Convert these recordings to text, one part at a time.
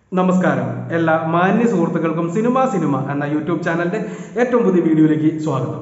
നമസ്കാരം എല്ലാ മാന്യ സുഹൃത്തുക്കൾക്കും സിനിമ സിനിമ എന്ന യൂട്യൂബ് ചാനലിന്റെ ഏറ്റവും പുതിയ വീഡിയോയിലേക്ക് സ്വാഗതം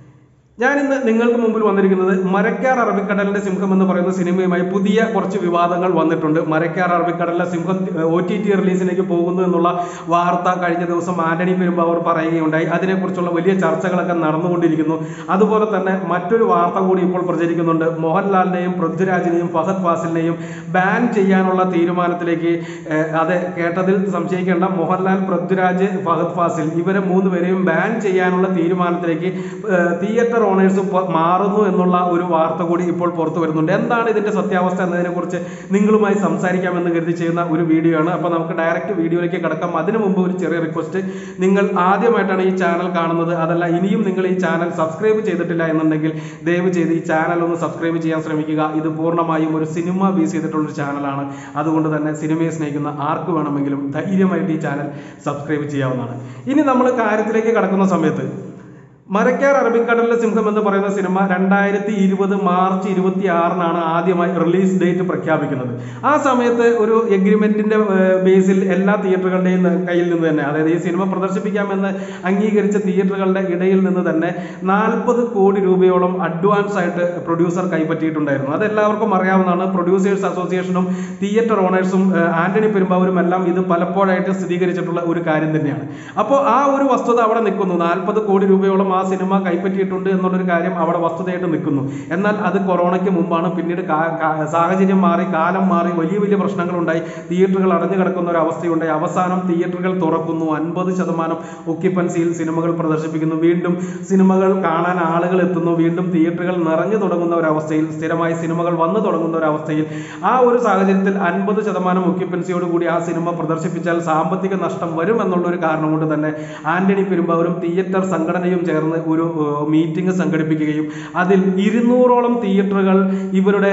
ഞാൻ ഇന്ന് നിങ്ങൾക്ക് മുമ്പിൽ വന്നിരിക്കുന്നത് മരക്കാർ അറബിക്കടലിന്റെ സിംഹം എന്ന് പറയുന്ന സിനിമയുമായി പുതിയ കുറച്ച് വിവാദങ്ങൾ വന്നിട്ടുണ്ട് മരക്കാർ അറബിക്കടലിലെ സിംഹം ഒ ടി ടി റിലീസിലേക്ക് പോകുന്നു എന്നുള്ള വാർത്ത കഴിഞ്ഞ ദിവസം ആന്റണി പെരുമ്പാവൂർ പറയുകയുണ്ടായി അതിനെക്കുറിച്ചുള്ള വലിയ ചർച്ചകളൊക്കെ നടന്നുകൊണ്ടിരിക്കുന്നു അതുപോലെ തന്നെ മറ്റൊരു വാർത്ത കൂടി ഇപ്പോൾ പ്രചരിക്കുന്നുണ്ട് മോഹൻലാലിനെയും പൃഥ്വിരാജിനെയും ഫഹദ് ഫാസിലിനെയും ബാൻ ചെയ്യാനുള്ള തീരുമാനത്തിലേക്ക് ഏഹ്, അത് കേട്ടതിൽ സംശയിക്കേണ്ട മോഹൻലാൽ പൃഥ്വിരാജ് ഫഹദ് ഫാസിൽ ഇവരെ മൂന്നുപേരെയും ബാൻ ചെയ്യാനുള്ള തീരുമാനത്തിലേക്ക് ഏഹ്, തിയേറ്റർ ഓണേഴ്സ് പ- മാറുന്നു എന്നുള്ള ഒരു വാർത്ത കൂടി ഇപ്പോൾ പുറത്തു വരുന്നുണ്ട് എന്താണ് ഇതിന്റെ സത്യാവസ്ഥ എന്നതിനെ കുറിച്ച് നിങ്ങളുമായി സംസാരിക്കാമെന്ന് കരുതി ചെയ്യുന്ന ഒരു വീഡിയോ ആണ് അപ്പോൾ നമുക്ക് ഡയറക്റ്റ് വീഡിയോയിലേക്ക് കിടക്കാം അതിനു മുമ്പ് ഒരു ചെറിയ റിക്വസ്റ്റ് നിങ്ങൾ ആദ്യമായിട്ടാണ് ഈ ചാനൽ കാണുന്നത് അതല്ല ഇനിയും നിങ്ങൾ ഈ ചാനൽ സബ്സ്ക്രൈബ് ചെയ്തിട്ടില്ല എന്നുണ്ടെങ്കിൽ ദയവ് ചെയ്ത് ഈ ചാനൽ ഒന്ന് സബ്സ്ക്രൈബ് ചെയ്യാൻ ശ്രമിക്കുക ഇത് പൂർണ്ണമായും ഒരു സിനിമ ബേസ് ചെയ്തിട്ടുള്ള ഒരു ചാനലാണ് അതുകൊണ്ട് തന്നെ സിനിമയെ സ്നേഹിക്കുന്ന ആർക്ക് വേണമെങ്കിലും ധൈര്യമായിട്ട് ഈ ചാനൽ സബ്സ്ക്രൈബ് ചെയ്യാവുന്നതാണ് ഇനി നമ്മൾ കാര്യത്തിലേക്ക് കടക്കുന്ന സമയത്ത് മരക്കാർ അറബിക്കടലിലെ സിംഹം എന്ന് പറയുന്ന സിനിമ രണ്ടായിരത്തി ഇരുപത് മാർച്ച് ഇരുപത്തി ആറിനാണ് ആദ്യമായി റിലീസ് ഡേറ്റ് പ്രഖ്യാപിക്കുന്നത് ആ സമയത്ത് ഒരു എഗ്രിമെന്റിന്റെ ബേസിൽ എല്ലാ തിയേറ്ററുകളുടെയും കയ്യിൽ നിന്ന് തന്നെ അതായത് ഈ സിനിമ പ്രദർശിപ്പിക്കാമെന്ന് അംഗീകരിച്ച തിയേറ്ററുകളുടെ ഇടയിൽ നിന്ന് തന്നെ നാൽപ്പത് കോടി രൂപയോളം അഡ്വാൻസ് ആയിട്ട് പ്രൊഡ്യൂസർ കൈപ്പറ്റിയിട്ടുണ്ടായിരുന്നു അത് എല്ലാവർക്കും അറിയാവുന്നതാണ് പ്രൊഡ്യൂസേഴ്സ് അസോസിയേഷനും തിയേറ്റർ ഓണേഴ്സും ആന്റണി പെരുമ്പാവൂരും എല്ലാം ഇത് പലപ്പോഴായിട്ട് സ്ഥിരീകരിച്ചിട്ടുള്ള ഒരു കാര്യം തന്നെയാണ് അപ്പോൾ ആ ഒരു വസ്തുത അവിടെ നിൽക്കുന്നു നാൽപ്പത് കോടി രൂപയോളം ആ സിനിമ കൈപ്പറ്റിയിട്ടുണ്ട് എന്നുള്ളൊരു കാര്യം അവിടെ വസ്തുതയായിട്ട് നിൽക്കുന്നു എന്നാൽ അത് കൊറോണയ്ക്ക് മുമ്പാണ് പിന്നീട് കാ- കാ- സാഹചര്യം മാറി കാലം മാറി വലിയ വലിയ പ്രശ്നങ്ങളുണ്ടായി തിയേറ്ററുകൾ അടഞ്ഞു കിടക്കുന്ന ഒരു അവസ്ഥയുണ്ടായി അവസാനം തിയേറ്ററുകൾ തുറക്കുന്നു അൻപത് ശതമാനം ഒക്യുപ്പൻസിയിൽ സിനിമകൾ പ്രദർശിപ്പിക്കുന്നു വീണ്ടും സിനിമകൾ കാണാൻ ആളുകൾ എത്തുന്നു വീണ്ടും തിയേറ്ററുകൾ നിറഞ്ഞു തുടങ്ങുന്ന ഒരു അവസ്ഥയിൽ സ്ഥിരമായി സിനിമകൾ വന്നു തുടങ്ങുന്ന ഒരു അവസ്ഥയിൽ ആ ഒരു സാഹചര്യത്തിൽ അൻപത് ശതമാനം ഒക്യുപ്പൻസിയോട് കൂടി ആ സിനിമ പ്രദർശിപ്പിച്ചാൽ സാമ്പത്തിക നഷ്ടം വരും എന്നുള്ള ഒരു കാരണം കൊണ്ട് തന്നെ ആന്റണി പെരുമ്പാവൂരും തിയേറ്റർ സംഘടനയും ചേർന്ന് ഒരു മീറ്റിംഗ് സംഘടിപ്പിക്കുകയും അതിൽ ഇരുന്നൂറോളം തിയേറ്ററുകൾ ഇവരുടെ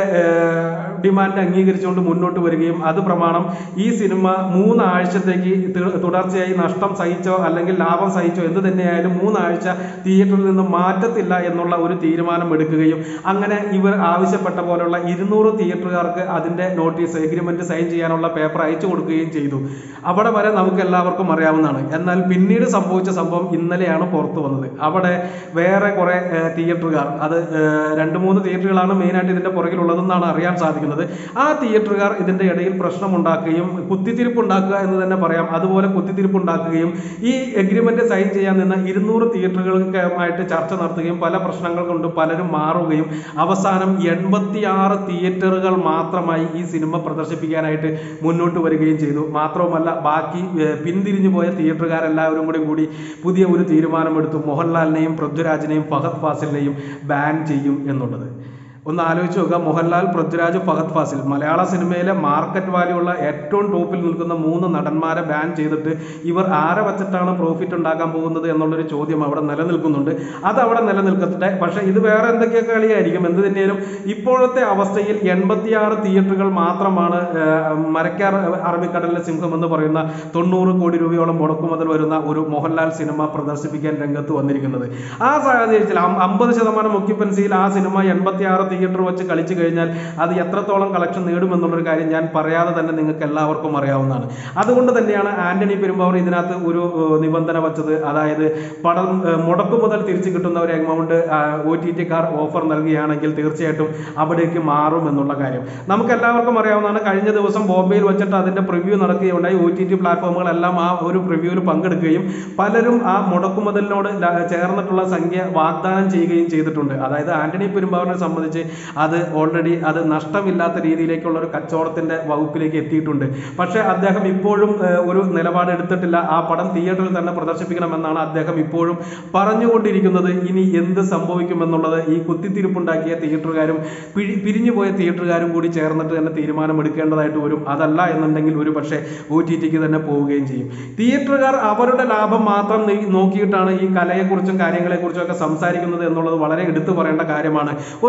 ഡിമാൻഡ് അംഗീകരിച്ചുകൊണ്ട് മുന്നോട്ട് വരികയും അത് പ്രമാണം ഈ സിനിമ മൂന്നാഴ്ചത്തേക്ക് തി- തുടർച്ചയായി നഷ്ടം സഹിച്ചോ അല്ലെങ്കിൽ ലാഭം സഹിച്ചോ എന്ത് തന്നെയായാലും മൂന്നാഴ്ച തിയേറ്ററിൽ നിന്ന് മാറ്റത്തില്ല എന്നുള്ള ഒരു തീരുമാനം എടുക്കുകയും അങ്ങനെ ഇവർ ആവശ്യപ്പെട്ട പോലുള്ള ഇരുന്നൂറ് തിയേറ്ററുകാർക്ക് അതിന്റെ നോട്ടീസ് എഗ്രിമെന്റ് സൈൻ ചെയ്യാനുള്ള പേപ്പർ അയച്ചു കൊടുക്കുകയും ചെയ്തു അവിടെ വരെ നമുക്ക് എല്ലാവർക്കും അറിയാവുന്നതാണ് എന്നാൽ പിന്നീട് സംഭവിച്ച സംഭവം ഇന്നലെയാണ് പുറത്തു വന്നത് അവിടെ വേറെ കുറെ ഏഹ്, തിയേറ്ററുകാർ അത് ഏഹ്, രണ്ട് മൂന്ന് തിയേറ്ററുകളാണ് മെയിനായിട്ട് ഇതിന്റെ പുറകിലുള്ളതെന്നാണ് അറിയാൻ സാധിക്കുന്നത് ആ തിയേറ്ററുകാർ ഇതിന്റെ ഇടയിൽ പ്രശ്നമുണ്ടാക്കുകയും കുത്തിത്തിരിപ്പ് ഉണ്ടാക്കുക എന്ന് തന്നെ പറയാം അതുപോലെ കുത്തിത്തിരിപ്പ് ഉണ്ടാക്കുകയും ഈ എഗ്രിമെന്റ് സൈൻ ചെയ്യാൻ നിന്ന ഇരുന്നൂറ് തിയേറ്ററുകൾക്കുമായിട്ട് ചർച്ച നടത്തുകയും പല പ്രശ്നങ്ങൾ കൊണ്ട് പലരും മാറുകയും അവസാനം എൺപത്തിയാറ് തിയേറ്ററുകൾ മാത്രമായി ഈ സിനിമ പ്രദർശിപ്പിക്കാനായിട്ട് മുന്നോട്ട് വരികയും ചെയ്തു മാത്രവുമല്ല ബാക്കി ഏഹ്, പിന്തിരിഞ്ഞു പോയ തിയേറ്ററുകാരെല്ലാവരും കൂടി കൂടി പുതിയ ഒരു തീരുമാനമെടുത്തു മോഹൻലാലിനെയും പൃഥ്വിരാജിനെയും ഫഹദ് ഫാസിലിനെയും ബാൻ ചെയ്യും എന്നുള്ളത് ഒന്ന് ആലോചിച്ച് നോക്കുക മോഹൻലാൽ പൃഥ്വിരാജ് ഫഹദ് ഫാസിൽ മലയാള സിനിമയിലെ മാർക്കറ്റ് വാല്യൂ ഉള്ള ഏറ്റവും ടോപ്പിൽ നിൽക്കുന്ന മൂന്ന് നടന്മാരെ ബാൻ ചെയ്തിട്ട് ഇവർ ആരെ വച്ചിട്ടാണ് പ്രോഫിറ്റ് ഉണ്ടാക്കാൻ പോകുന്നത് എന്നുള്ളൊരു ചോദ്യം അവിടെ നിലനിൽക്കുന്നുണ്ട് അത് അവിടെ നിലനിൽക്കട്ടെ പക്ഷെ ഇത് വേറെ എന്തൊക്കെയൊക്കെ കളിയായിരിക്കും എന്ത് തന്നെയാലും ഇപ്പോഴത്തെ അവസ്ഥയിൽ എൺപത്തിയാറ് തിയേറ്ററുകൾ മാത്രമാണ് ഏഹ്, മരക്കാർ അറബിക്കടലിലെ സിംഹം എന്ന് പറയുന്ന തൊണ്ണൂറ് കോടി രൂപയോളം മുടക്കുമുതൽ വരുന്ന ഒരു മോഹൻലാൽ സിനിമ പ്രദർശിപ്പിക്കാൻ രംഗത്ത് വന്നിരിക്കുന്നത് ആ സാഹചര്യത്തിൽ അം- അമ്പത് ശതമാനം ഒക്യുപ്പൻസിയിൽ ആ സിനിമ എൺപത്തിയാറ് തിയേറ്റർ വെച്ച് കളിച്ചു കഴിഞ്ഞാൽ അത് എത്രത്തോളം കളക്ഷൻ നേടുമെന്നുള്ളൊരു കാര്യം ഞാൻ പറയാതെ തന്നെ നിങ്ങൾക്ക് എല്ലാവർക്കും അറിയാവുന്നതാണ് അതുകൊണ്ട് തന്നെയാണ് ആന്റണി പെരുമ്പാവൂർ ഇതിനകത്ത് ഒരു ഏഹ്, നിബന്ധന വച്ചത് അതായത് പണം ഏഹ്, മുടക്കു മുതൽ തിരിച്ചു കിട്ടുന്ന ഒരു എമൗണ്ട് ഒ ടി ടിക്കാർ ഓഫർ നൽകുകയാണെങ്കിൽ തീർച്ചയായിട്ടും അവിടേക്ക് മാറും എന്നുള്ള കാര്യം നമുക്ക് എല്ലാവർക്കും അറിയാവുന്നതാണ് കഴിഞ്ഞ ദിവസം ബോംബെയിൽ വെച്ചിട്ട് അതിന്റെ പ്രിവ്യൂ നടക്കുകയുണ്ടായി ഒ ടി ടി പ്ലാറ്റ്ഫോമുകളെല്ലാം ആ ഒരു പ്രിവ്യൂവിൽ പങ്കെടുക്കുകയും പലരും ആ മുടക്കുമുതലിനോട് ല- ചേർന്നിട്ടുള്ള സംഖ്യ വാഗ്ദാനം ചെയ്യുകയും ചെയ്തിട്ടുണ്ട് അതായത് ആന്റണി പെരുമ്പാവൂരിനെ സംബന്ധിച്ച് അത് ഓൾറെഡി അത് നഷ്ടമില്ലാത്ത രീതിയിലേക്കുള്ള ഒരു കച്ചവടത്തിന്റെ വകുപ്പിലേക്ക് എത്തിയിട്ടുണ്ട് പക്ഷേ അദ്ദേഹം ഇപ്പോഴും ഏഹ്, ഒരു നിലപാട് എടുത്തിട്ടില്ല ആ പടം തിയേറ്ററിൽ തന്നെ പ്രദർശിപ്പിക്കണമെന്നാണ് അദ്ദേഹം ഇപ്പോഴും പറഞ്ഞുകൊണ്ടിരിക്കുന്നത് ഇനി എന്ത് സംഭവിക്കുമെന്നുള്ളത് ഈ കുത്തിത്തിരിപ്പുണ്ടാക്കിയ തിയേറ്ററുകാരും പിരി പിരിഞ്ഞുപോയ തിയേറ്ററുകാരും കൂടി ചേർന്നിട്ട് തന്നെ തീരുമാനമെടുക്കേണ്ടതായിട്ട് വരും അതല്ല എന്നുണ്ടെങ്കിൽ ഒരു പക്ഷേ ഒ ടി ടിക്ക് തന്നെ പോവുകയും ചെയ്യും തിയേറ്ററുകാർ അവരുടെ ലാഭം മാത്രം നീ- നോക്കിയിട്ടാണ് ഈ കലയെക്കുറിച്ചും കാര്യങ്ങളെക്കുറിച്ചും ഒക്കെ സംസാരിക്കുന്നത് എന്നുള്ളത് വളരെ എടുത്തു പറയേണ്ട കാര്യമാണ് ഒരു ആർ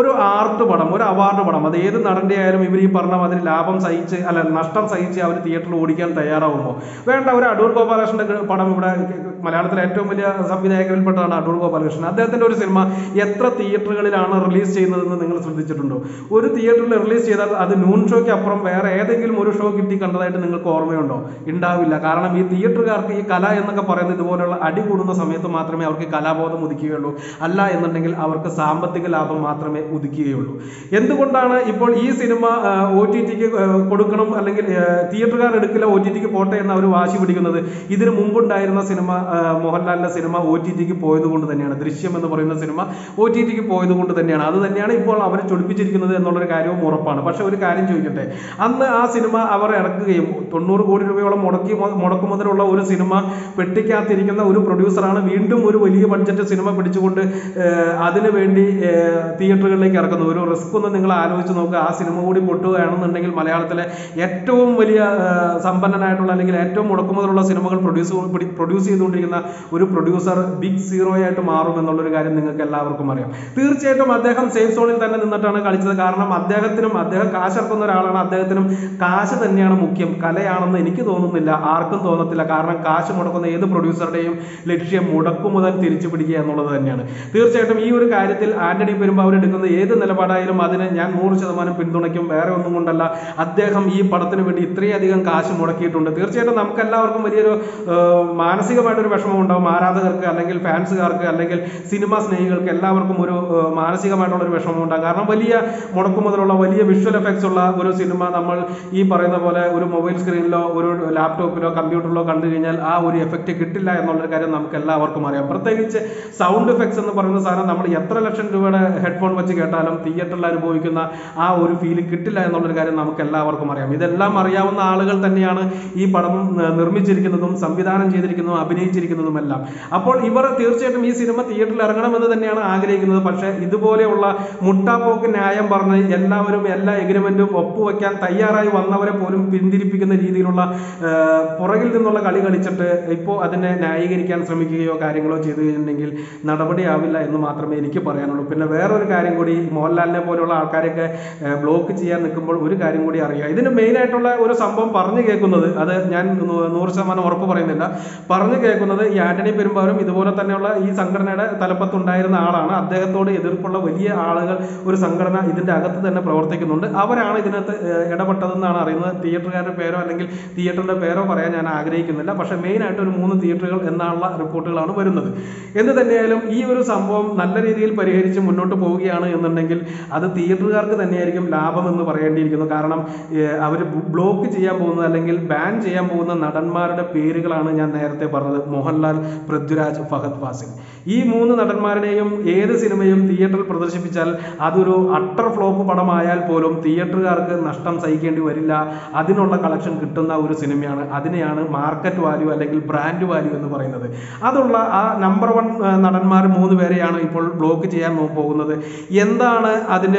ആർട്ട് പടം ഒരു അവാർഡ് പടം അത് ഏത് നടന്റെ ആയാലും ഇവർ ഈ പറഞ്ഞ മാതിരി ലാഭം സഹിച്ച് അല്ല നഷ്ടം സഹിച്ച് അവർ തിയേറ്ററിൽ ഓടിക്കാൻ തയ്യാറാവുമോ വേണ്ട ഒരു അടൂർ ഗോപാലകൃഷ്ണന്റെ പടം ഇവിടെ മലയാളത്തിലെ ഏറ്റവും വലിയ സംവിധായകരിൽപ്പെട്ടതാണ് അടൂർ ഗോപാലകൃഷ്ണൻ അദ്ദേഹത്തിന്റെ ഒരു സിനിമ എത്ര തിയേറ്ററുകളിലാണ് റിലീസ് ചെയ്യുന്നതെന്ന് നിങ്ങൾ ശ്രദ്ധിച്ചിട്ടുണ്ടോ ഒരു തിയേറ്ററിൽ റിലീസ് ചെയ്താൽ അത് നൂൺ ഷോയ്ക്ക് അപ്പുറം വേറെ ഏതെങ്കിലും ഒരു ഷോ കിട്ടി കണ്ടതായിട്ട് നിങ്ങൾക്ക് ഓർമ്മയുണ്ടോ ഉണ്ടാവില്ല കാരണം ഈ തിയേറ്ററുകാർക്ക് ഈ കല എന്നൊക്കെ പറയുന്നത് ഇതുപോലുള്ള അടി കൂടുന്ന സമയത്ത് മാത്രമേ അവർക്ക് കലാബോധം ഉദിക്കുകയുള്ളൂ അല്ല എന്നുണ്ടെങ്കിൽ അവർക്ക് സാമ്പത്തിക ലാഭം മാത്രമേ ഉദിക്കുകയുള്ളൂ എന്തുകൊണ്ടാണ് ഇപ്പോൾ ഈ സിനിമ ഒ ടി ടിക്ക് കൊടുക്കണം അല്ലെങ്കിൽ തിയേറ്ററുകാർ എടുക്കില്ല ഒ ടി ടിക്ക് പോട്ടെ എന്ന് അവർ വാശി പിടിക്കുന്നത് ഇതിനു മുമ്പുണ്ടായിരുന്ന സിനിമ ആ, മോഹൻലാലിന്റെ സിനിമ ഒ ടി ടിക്ക് പോയത് കൊണ്ട് തന്നെയാണ് ദൃശ്യം എന്ന് പറയുന്ന സിനിമ ഒ ടി ടിക്ക് പോയത് കൊണ്ട് തന്നെയാണ് അത് തന്നെയാണ് ഇപ്പോൾ അവർ ചൊടിപ്പിച്ചിരിക്കുന്നത് എന്നുള്ളൊരു കാര്യവും ഉറപ്പാണ് പക്ഷെ ഒരു കാര്യം ചോദിക്കട്ടെ അന്ന് ആ സിനിമ അവർ ഇറക്കുകയും തൊണ്ണൂറ് കോടി രൂപയോളം മുടക്കി മുടക്കുമുതലുള്ള ഒരു സിനിമ പെട്ടിക്കകത്തിരിക്കുന്ന ഒരു പ്രൊഡ്യൂസറാണ് വീണ്ടും ഒരു വലിയ ബഡ്ജറ്റ് സിനിമ പിടിച്ചുകൊണ്ട് ഏഹ്, അതിനു വേണ്ടി ഏഹ്, തിയേറ്ററുകളിലേക്ക് ഇറക്കുന്നത് ഒരു റിസ്ക് ഒന്ന് നിങ്ങൾ ആലോചിച്ച് നോക്കുക ആ സിനിമ കൂടി പൊട്ടുകയാണെന്നുണ്ടെങ്കിൽ മലയാളത്തിലെ ഏറ്റവും വലിയ ഏഹ്, സമ്പന്നനായിട്ടുള്ള അല്ലെങ്കിൽ ഏറ്റവും മുടക്കുമുതലുള്ള സിനിമകൾ പ്രൊഡ്യൂസ് പ്രൊഡ്യൂസ് ചെയ്തുകൊണ്ടിരിക്കുന്ന ഒരു പ്രൊഡ്യൂസർ ബിഗ് സീറോ ആയിട്ട് മാറും എന്നുള്ളൊരു കാര്യം നിങ്ങൾക്ക് എല്ലാവർക്കും അറിയാം തീർച്ചയായിട്ടും അദ്ദേഹം സേഫ് സോണിൽ തന്നെ നിന്നിട്ടാണ് കളിച്ചത് കാരണം അദ്ദേഹത്തിനും അദ്ദേഹം കാശിറക്കുന്ന ഒരാളാണ് അദ്ദേഹത്തിനും കാശ് തന്നെയാണ് മുഖ്യം കലയാണെന്ന് എനിക്ക് തോന്നുന്നില്ല ആർക്കും തോന്നത്തില്ല കാരണം കാശ് മുടക്കുന്ന ഏത് പ്രൊഡ്യൂസറുടെയും ലക്ഷ്യം മുടക്കുമുതൽ തിരിച്ചു പിടിക്കുക എന്നുള്ളത് തന്നെയാണ് തീർച്ചയായിട്ടും ഈ ഒരു കാര്യത്തിൽ ആന്റണി പെരുമ്പാവൂർ എടുക്കുന്ന ഏത് നിലപാടായാലും അതിന് ഞാൻ നൂറ് ശതമാനം പിന്തുണയ്ക്കും വേറെ ഒന്നും കൊണ്ടല്ല അദ്ദേഹം ഈ പടത്തിന് വേണ്ടി ഇത്രയധികം കാശ് മുടക്കിയിട്ടുണ്ട് തീർച്ചയായിട്ടും നമുക്ക് എല്ലാവർക്കും വലിയൊരു ഏഹ്, മാനസികമായിട്ടൊരു വിഷമം ഉണ്ടാവും ആരാധകർക്ക് അല്ലെങ്കിൽ ഫാൻസുകാർക്ക് അല്ലെങ്കിൽ സിനിമ സ്നേഹികൾക്ക് എല്ലാവർക്കും ഒരു ഏഹ്, മാനസികമായിട്ടുള്ള ഒരു വിഷമം ഉണ്ടാകും കാരണം വലിയ മുടക്കുമുതലുള്ള വലിയ വിഷ്വൽ എഫക്ട്സ് ഉള്ള ഒരു സിനിമ നമ്മൾ ഈ പറയുന്ന പോലെ ഒരു മൊബൈൽ സ്ക്രീനിലോ ഒരു ലാപ്ടോപ്പിലോ കമ്പ്യൂട്ടറിലോ കണ്ടു കഴിഞ്ഞാൽ ആ ഒരു എഫക്റ്റ് കിട്ടില്ല എന്നുള്ളൊരു കാര്യം നമുക്ക് എല്ലാവർക്കും അറിയാം പ്രത്യേകിച്ച് സൗണ്ട് എഫക്ട്സ് എന്ന് പറയുന്ന സാധനം നമ്മൾ എത്ര ലക്ഷം രൂപയുടെ ഹെഡ്ഫോൺ വെച്ച് കേട്ടാലും തിയേറ്ററിൽ അനുഭവിക്കുന്ന ആ ഒരു ഫീൽ കിട്ടില്ല എന്നുള്ളൊരു കാര്യം നമുക്ക് എല്ലാവർക്കും അറിയാം ഇതെല്ലാം അറിയാവുന്ന ആളുകൾ തന്നെയാണ് ഈ പടം ഏർ, നിർമ്മിച്ചിരിക്കുന്നതും സംവിധാനം ചെയ്തിരിക്കുന്നതും അഭിനയിച്ചിരിക്കുന്നതും എല്ലാം അപ്പോൾ ഇവർ തീർച്ചയായിട്ടും ഈ സിനിമ തിയേറ്ററിൽ ഇറങ്ങണമെന്ന് തന്നെയാണ് ആഗ്രഹിക്കുന്നത് പക്ഷേ ഇതുപോലെയുള്ള മുട്ടാപ്പോക്ക് ന്യായം പറഞ്ഞ് എല്ലാവരും എല്ലാ എഗ്രിമെന്റും ഒപ്പുവെക്കാൻ തയ്യാറായി വന്നവരെ പോലും പിന്തിരിപ്പിക്കുന്ന രീതിയിലുള്ള ഏർ, പുറകിൽ നിന്നുള്ള കളി കളിച്ചിട്ട് ഇപ്പോൾ അതിനെ ന്യായീകരിക്കാൻ ശ്രമിക്കുകയോ കാര്യങ്ങളോ ചെയ്തു കഴിഞ്ഞിട്ടുണ്ടെങ്കിൽ നടപടിയാവില്ല എന്ന് മാത്രമേ എനിക്ക് പറയാനുള്ളൂ പിന്നെ വേറൊരു കാര്യം കൂടി മോഹൻലാലിനെ പോലെയുള്ള ആൾക്കാരെയൊക്കെ ബ്ലോക്ക് ചെയ്യാൻ നിൽക്കുമ്പോൾ ഒരു കാര്യം കൂടി അറിയുക ഇതിന് മെയിൻ ആയിട്ടുള്ള ഒരു സംഭവം പറഞ്ഞു കേൾക്കുന്നത് അത് ഞാൻ നൂ- നൂറ് ശതമാനം ഉറപ്പ് പറയുന്നില്ല പറഞ്ഞു കേൾക്കുന്നത് ഈ ആന്റണി പെരുമ്പാവൂരും ഇതുപോലെ തന്നെയുള്ള ഈ സംഘടനയുടെ തലപ്പത്തുണ്ടായിരുന്ന ആളാണ് അദ്ദേഹത്തോട് എതിർപ്പുള്ള വലിയ ആളുകൾ ഒരു സംഘടന ഇതിന്റെ അകത്ത് തന്നെ പ്രവർത്തിക്കുന്നുണ്ട് അവരാണ് ഇതിനകത്ത് ഏഹ്, ഇടപെട്ടതെന്നാണ് അറിയുന്നത് തിയേറ്ററുകാരുടെ പേരോ അല്ലെങ്കിൽ തിയേറ്ററിന്റെ പേരോ പറയാൻ ഞാൻ ആഗ്രഹിക്കുന്നില്ല പക്ഷേ മെയിൻ ആയിട്ട് ഒരു മൂന്ന് തിയേറ്ററുകൾ എന്നുള്ള റിപ്പോർട്ടുകളാണ് വരുന്നത് എന്ത് തന്നെയായാലും ഈ ഒരു സംഭവം നല്ല രീതിയിൽ പരിഹരിച്ച് മുന്നോട്ട് പോവുകയാണ് എന്നുണ്ടെങ്കിൽ അത് തിയേറ്ററുകാർക്ക് തന്നെയായിരിക്കും ലാഭം എന്ന് പറയേണ്ടിയിരിക്കുന്നു കാരണം അവർ ബ്ലോക്ക് ചെയ്യാൻ പോകുന്നത് അല്ലെങ്കിൽ ബാൻ ചെയ്യാൻ പോകുന്ന നടന്മാരുടെ പേരുകളാണ് ഞാൻ നേരത്തെ പറഞ്ഞത് മോഹൻലാൽ പൃഥ്വിരാജ് ഫഹദ് ഫാസിൽ ഈ മൂന്ന് നടന്മാരുടെയും ഏത് സിനിമയും തിയേറ്ററിൽ പ്രദർശിപ്പിച്ചാൽ അതൊരു അട്ടർ ഫ്ലോപ്പ് പടമായാൽ പോലും തിയേറ്ററുകാർക്ക് നഷ്ടം സഹിക്കേണ്ടി വരില്ല അതിനുള്ള കളക്ഷൻ കിട്ടുന്ന ഒരു സിനിമയാണ് അതിനെയാണ് മാർക്കറ്റ് വാല്യൂ അല്ലെങ്കിൽ ബ്രാൻഡ് വാല്യൂ എന്ന് പറയുന്നത് അതുള്ള ആ നമ്പർ വൺ നടന്മാർ മൂന്ന് പേരെയാണ് ഇപ്പോൾ ബ്ലോക്ക് ചെയ്യാൻ നോ- പോകുന്നത് എന്താണ് അതിന്റെ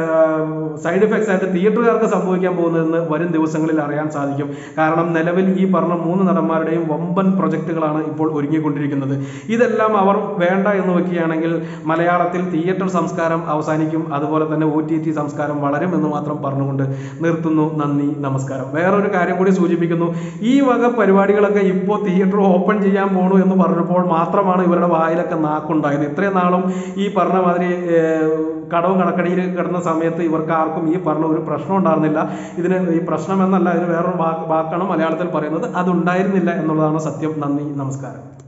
സൈഡ് എഫക്ട്സ് ആയിട്ട് തിയേറ്ററുകാർക്ക് സംഭവിക്കാൻ പോകുന്നതെന്ന് വരും ദിവസങ്ങളിൽ അറിയാൻ സാധിക്കും കാരണം നിലവിൽ ഈ പറഞ്ഞ മൂന്ന് നടന്മാരുടെയും വമ്പൻ പ്രൊജക്ടുകളാണ് ഇപ്പോൾ ഒരുങ്ങിക്കൊണ്ടിരിക്കുന്നത് ഇതെല്ലാം അവർ വേണ്ട എന്ന് വെക്കുകയാണെങ്കിൽ മലയാളത്തിൽ തിയേറ്റർ സംസ്കാരം അവസാനിക്കും അതുപോലെ തന്നെ ഒ ടി ടി സംസ്കാരം വളരും എന്ന് മാത്രം പറഞ്ഞുകൊണ്ട് നിർത്തുന്നു നന്ദി നമസ്കാരം വേറൊരു കാര്യം കൂടി സൂചിപ്പിക്കുന്നു ഈ വക പരിപാടികളൊക്കെ ഇപ്പോൾ തിയേറ്റർ ഓപ്പൺ ചെയ്യാൻ പോണു എന്ന് പറഞ്ഞപ്പോൾ മാത്രമാണ് ഇവരുടെ വായിലൊക്കെ നാക്കുണ്ടായത് ഇത്രയും നാളും ഈ പറഞ്ഞ മാതിരി ഏർ, കടവും കടക്കടിയിൽ കിടന്ന സമയത്ത് ഇവർക്ക് ആർക്കും ഈ പറഞ്ഞ ഒരു പ്രശ്നം ഉണ്ടായിരുന്നില്ല ഇതിന് ഈ പ്രശ്നം എന്നല്ല ഇതിന് വേറൊരു വാക്ക് വാക്കാണ് മലയാളത്തിൽ പറയുന്നത് അതുണ്ടായിരുന്നില്ല എന്നുള്ളതാണ് സത്യം നന്ദി നമസ്കാരം